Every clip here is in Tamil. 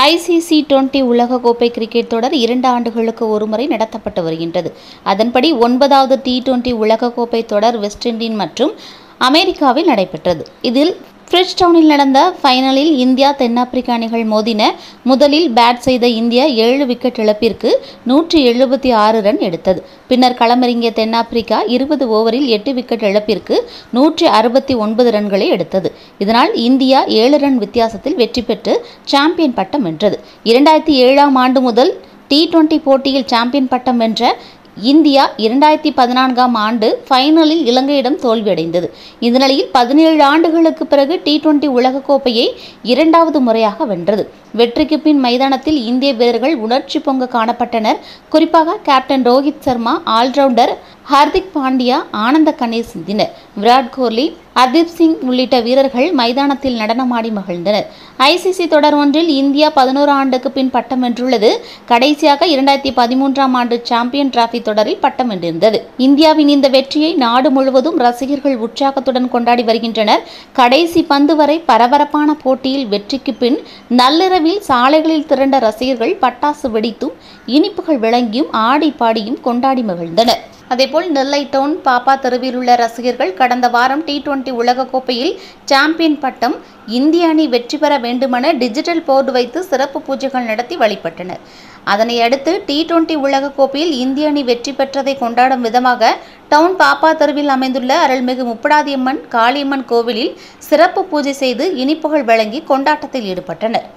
ஐசிசி டுவெண்டி உலகக்கோப்பை கிரிக்கெட் தொடர் இரண்டு ஆண்டுகளுக்கு ஒருமுறை நடத்தப்பட்டு வருகின்றது அதன்படி ஒன்பதாவது டி டுவெண்டி உலகக்கோப்பை தொடர் வெஸ்ட் இண்டீஸ் மற்றும் அமெரிக்காவில் நடைபெற்றது இதில் பிரிட்ஜ்டவுனில் நடந்த ஃபைனலில் இந்தியா தென்னாப்பிரிக்க அணிகள் மோதின முதலில் பேட் செய்த இந்தியா ஏழு விக்கெட் இழப்பிற்கு நூற்றி எழுபத்தி ஆறு ரன் எடுத்தது பின்னர் களமிறங்கிய தென்னாப்பிரிக்கா இருபது ஓவரில் எட்டு விக்கெட் இழப்பிற்கு நூற்றி அறுபத்தி ஒன்பது ரன்களை எடுத்தது இதனால் இந்தியா ஏழு ரன் வித்தியாசத்தில் வெற்றி பெற்று சாம்பியன் பட்டம் வென்றது இரண்டாயிரத்தி ஏழாம் ஆண்டு முதல் டி டுவெண்டி போட்டியில் சாம்பியன் பட்டம் வென்ற இந்தியா இரண்டாயிரத்தி பதினான்காம் ஆண்டு ஃபைனலில் இலங்கையிடம் தோல்வியடைந்தது இந்த நிலையில் பதினேழு ஆண்டுகளுக்கு பிறகு டி டுவெண்டி உலகக்கோப்பையை இரண்டாவது முறையாக வென்றது வெற்றிக்கு பின் மைதானத்தில் இந்திய வீரர்கள் உணர்ச்சி பொங்க காணப்பட்டனர் குறிப்பாக கேப்டன் ரோஹித் சர்மா ஆல்ரவுண்டர் ஹார்திக் பாண்டியா ஆனந்த கண்ணீர் சிந்தினர் விராட் கோலி ஹர்தீப் சிங் உள்ளிட்ட வீரர்கள் மைதானத்தில் நடனமாடி மகிழ்ந்தனர் ஐசிசி தொடர் ஒன்றில் இந்தியா பதினோரு ஆண்டுக்கு பின் பட்டம் வென்றுள்ளது கடைசியாக இரண்டாயிரத்தி பதிமூன்றாம் ஆண்டு சாம்பியன் டிராபி தொடரில் பட்டம் வென்றிருந்தது இந்தியாவின் இந்த வெற்றியை நாடு முழுவதும் ரசிகர்கள் உற்சாகத்துடன் கொண்டாடி வருகின்றனர் கடைசி பந்து வரை பரபரப்பான போட்டியில் வெற்றிக்கு பின் நள்ளிரவில் சாலைகளில் திரண்ட ரசிகர்கள் பட்டாசு வெடித்தும் இனிப்புகள் விளங்கியும் ஆடி பாடியும் கொண்டாடி மகிழ்ந்தனர் அதேபோல் நெல்லை டவுன் பாப்பா தெருவில் உள்ள ரசிகர்கள் கடந்த வாரம் டி டுவெண்டி உலகக்கோப்பையில் சாம்பியன் பட்டம் இந்திய அணி வெற்றி பெற வேண்டுமென டிஜிட்டல் போர்டு வைத்து சிறப்பு பூஜைகள் நடத்தி வழிபட்டனர் அதனை அடுத்து டி டுவெண்டி உலகக்கோப்பையில் இந்திய அணி வெற்றி பெற்றதை கொண்டாடும் விதமாக டவுன் பாப்பா தெருவில் அமைந்துள்ள அருள்மிகு முப்படாதியம்மன் காளியம்மன் கோவிலில் சிறப்பு பூஜை செய்து இனிப்புகள் வழங்கி கொண்டாட்டத்தில் ஈடுபட்டனர்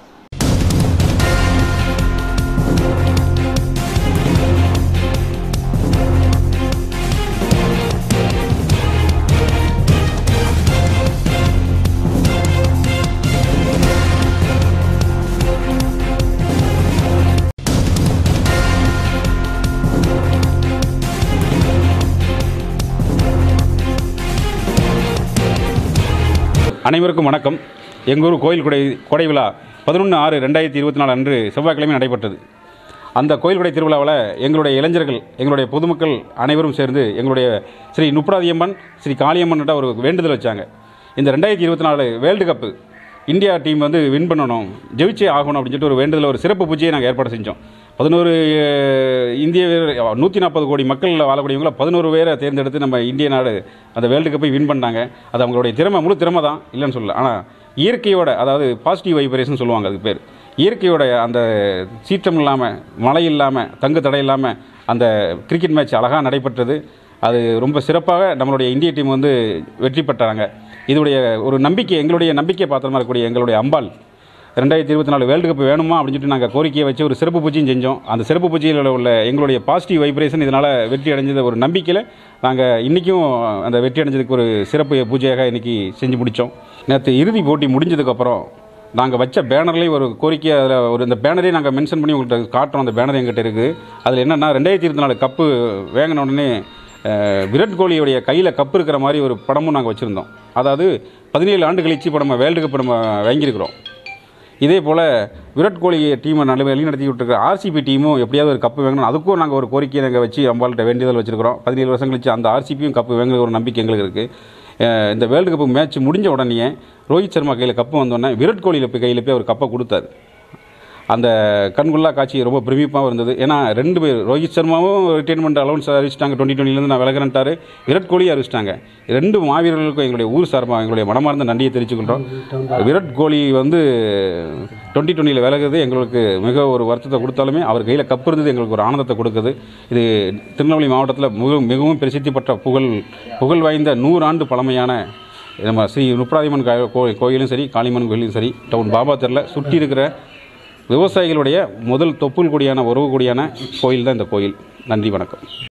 அனைவருக்கும் வணக்கம் எங்கள் ஊர் கோயில் கொடை கொடை விழா பதினொன்று ஆறு ரெண்டாயிரத்தி இருபத்தி நாலு அன்று செவ்வாய்க்கிழமை நடைபெற்றது அந்த கோயில் கொடை திருவிழாவில் எங்களுடைய இளைஞர்கள் எங்களுடைய பொதுமக்கள் அனைவரும் சேர்ந்து எங்களுடைய ஸ்ரீ நுப்ராதியம்மன் ஸ்ரீ காளியம்மன்கிட்ட ஒரு வேண்டுதல் வச்சாங்க இந்த ரெண்டாயிரத்தி இருபத்தி நாலு வேர்ல்டு கப்பு இந்தியா டீம் வந்து வின் பண்ணணும் ஜெயிச்சே ஆகணும் அப்படின்னு சொல்லிட்டு ஒரு வேண்டுதல் ஒரு சிறப்பு பூஜையை நாங்கள் ஏற்பாடு செஞ்சோம் பதினோரு அஹ், இந்திய வீரர் நூற்றி நாற்பது கோடி மக்கள் வாழக்கூடியவங்கள பதினோரு பேரை தேர்ந்தெடுத்து நம்ம இந்திய நாடு அந்த வேர்ல்டு கப்பை வின் பண்ணாங்க அது அவங்களுடைய திறமை முழு திறமை தான் இல்லைன்னு சொல்லல ஆனால் இயற்கையோட அதாவது பாசிட்டிவ் வைப்ரேஷன் சொல்லுவாங்க அதுக்கு பேர் இயற்கையோட அந்த சீற்றம் இல்லாமல் மழை இல்லாமல் தங்கு தடை இல்லாமல் அந்த கிரிக்கெட் மேட்ச் அழகாக நடைபெற்றது அது ரொம்ப சிறப்பாக நம்மளுடைய இந்திய டீம் வந்து வெற்றி பெற்றாங்க இதோடைய ஒரு நம்பிக்கை எங்களுடைய நம்பிக்கை பாத்திரமா இருக்கக்கூடிய எங்களுடைய அம்பாள் ரெண்டாயிரத்தி இருபத்தி நாலு வேர்ல்டு கப் வேணுமா அப்படின்னு சொல்லிட்டு நாங்கள் கோரிக்கையை வச்சு ஒரு சிறப்பு பூஜையும் செஞ்சோம் அந்த சிறப்பு பூஜையில் உள்ள எங்களுடைய பாசிட்டிவ் வைப்ரேஷன் இதனால் வெற்றி அடைஞ்சது ஒரு நம்பிக்கையில் நாங்கள் இன்றைக்கும் அந்த வெற்றி அடைஞ்சதுக்கு ஒரு சிறப்பு பூஜையாக இன்றைக்கி செஞ்சு முடித்தோம் நேற்று இறுதி போட்டி முடிஞ்சதுக்கப்புறம் நாங்கள் வச்ச பேனர்லேயும் ஒரு கோரிக்கை அதில் ஒரு இந்த பேனரையும் நாங்கள் மென்ஷன் பண்ணி உங்கள்கிட்ட காட்டுறோம் அந்த பேனர் எங்கிட்ட இருக்குது அதில் என்னென்னா ரெண்டாயிரத்தி இருபத்தி நாலு கப்பு வேங்கின உடனே அஹ், விராட் கோலியுடைய கையில் கப்பு இருக்கிற மாதிரி ஒரு படமும் நாங்கள் வச்சுருந்தோம் அதாவது பதினேழு ஆண்டு கழிச்சு இப்போ நம்ம வேர்ல்டு கப் நம்ம வாங்கியிருக்கிறோம் இதே போல் விராட் கோலி டீமை நல்ல வழி நடத்தி விட்டுருக்க ஆர்சிபி டீமும் எப்படியாவது ஒரு கப்பு வாங்கணும் அதுக்கும் நாங்கள் ஒரு கோரிக்கையை நாங்கள் வச்சு அம்பாள்கிட்ட வேண்டியதில் வச்சிருக்கிறோம் பதினேழு வருஷம் கழிச்சு அந்த ஆர்சிபியும் கப்பு வாங்குற ஒரு நம்பிக்கை எங்களுக்கு இருக்குது இந்த வேர்ல்டு கப் மேட்ச் முடிஞ்ச உடனே ரோஹித் சர்மா கையில் கப்பு வந்தோடனே விராட் கோலியில் போய் கையில் போய் அவர் கப்பை கொடுத்தாரு அந்த கண்குள்ளா காட்சி ரொம்ப பிரமிப்பாகவும் இருந்தது ஏன்னா ரெண்டு பேர் ரோஹித் சர்மாவும் ரிட்டைர்மெண்ட் அலௌன்ஸ் அறிவிச்சிட்டாங்க டுவெண்ட்டி டுவெண்ட்டிலேருந்து நான் விலகிறேன்ட்டாரு விராட் கோலி அறிவிச்சிட்டாங்க ரெண்டு மாவீரர்களுக்கும் எங்களுடைய ஊர் சார்பாக எங்களுடைய மனமார்ந்த நன்றியை தெரிவிச்சுக்கின்றோம் விராட் கோலி வந்து டுவெண்ட்டி டுவெண்ட்டியில் விலகுறது எங்களுக்கு மிக ஒரு வருத்தத்தை கொடுத்தாலுமே அவர் கையில் கப்பு இருந்தது எங்களுக்கு ஒரு ஆனந்தத்தை கொடுக்குது இது திருநெல்வேலி மாவட்டத்தில் மிக மிகவும் பிரசித்தி பெற்ற புகழ் புகழ் வாய்ந்த நூறாண்டு பழமையான நம்ம ஸ்ரீ நுப்ராதிமன் கோயிலும் சரி காளிமன் கோயிலும் சரி டவுன் பாபா தெருல சுற்றி இருக்கிற விவசாயிகளுடைய முதல் தொப்புள் கொடியான உறவு கொடியான கோயில் தான் இந்த கோயில் நன்றி வணக்கம்